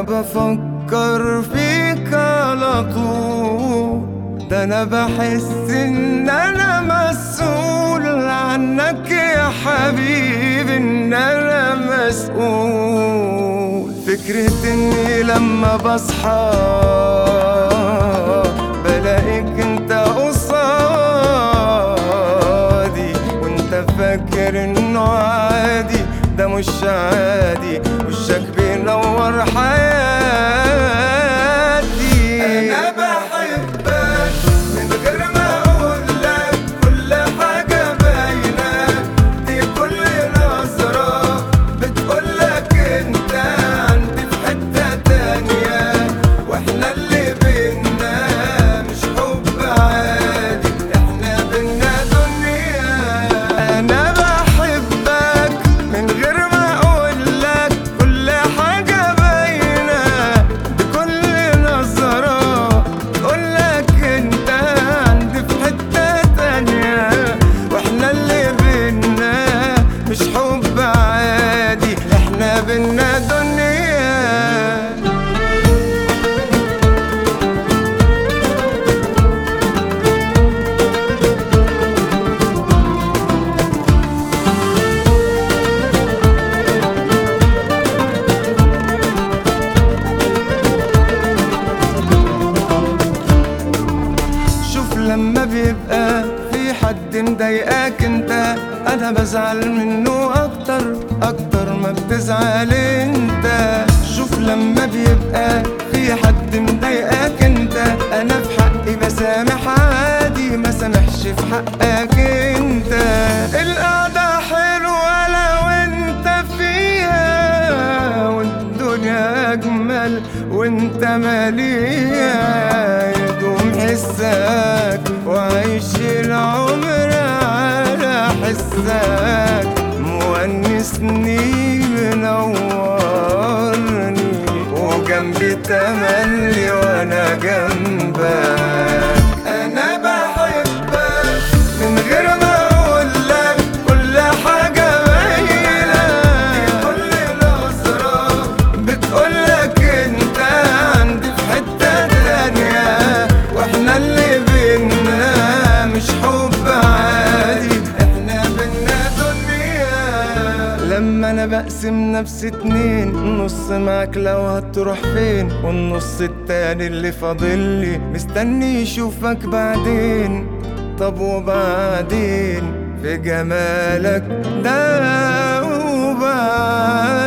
بفكر فيك على طول ده انا بحس ان انا مسؤول عنك يا حبيبي ان انا مسؤول فكرة اني لما بصحى بلاقيك انت قصادي وانت فاكر انه عادي ده مش عادي وشك بينور حياتي انا بحبك من غير ما اقول لك كل حاجه باينه دي كل نظره بتقول لك انت عندي في حته تانيه واحنا اللي بينا مش حب عادي احنا بينا دنيا انا بحبك من غير ما اقول لك كل حاجه باينه بكل نظره تقول لك انت عندي في حته تانيه واحنا اللي بينا مش حب عادي احنا بينا دنيا شوف لما بيبقى في حد مضايقاك انت انا بزعل منه اكتر اكتر ما بتزعل انت شوف لما بيبقى في حد مضايقاك انت انا في حقي بسامح عادي ما سامحش في حقك انت القعدة حلوة لو انت فيها والدنيا اجمل وانت مليها يدوم حسك وعيش العمر على حسك مونسني منورني وجنبي تملي وانا جنبك انا بحبك من غير ما اقول لك كل حاجه باينه كل نظره بتقول لك انت عندي في حته تانيه واحنا اللي بينا مش حب عادي احنا بينا دنيا لما انا بقسم نفسي اتنين نص معاك لو هتروح فين والنص التاني اللي فاضلي مستني يشوفك بعدين طب وبعدين في جمالك ده وبعدين